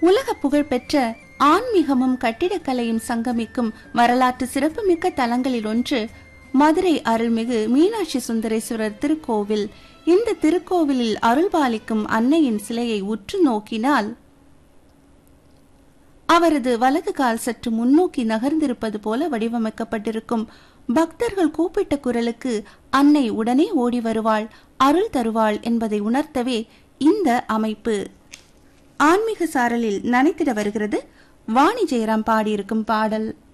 உலக புகழ்பெற்ற ஆன்மீகமும் கட்டிடக்கலையும் சங்கமிக்கும் வரலாற்று சிறப்புமிக்க தலங்களில் ஒன்று மதுரை அருள்மிகு மீனாட்சி சுந்தரேஸ்வரர் திருக்கோவில் இந்த திருக்கோவிலில் அருள்பாலிக்கும் அன்னையின் சிலையை உற்று நோக்கினால் அவரது வலது கால் சற்று முன்னோக்கி நகர்ந்திருப்பது போல வடிவமைக்கப்பட்டிருக்கும் பக்தர்கள் கூப்பிட்ட குரலுக்கு அன்னை உடனே ஓடி வருவாள் அருள் தருவாள் என்பதை உணர்த்தவே இந்த அமைப்பு ஆன்மீக சாரலில் நனைத்திட வருகிறது வாணி ஜெயராம் பாடியிருக்கும் பாடல்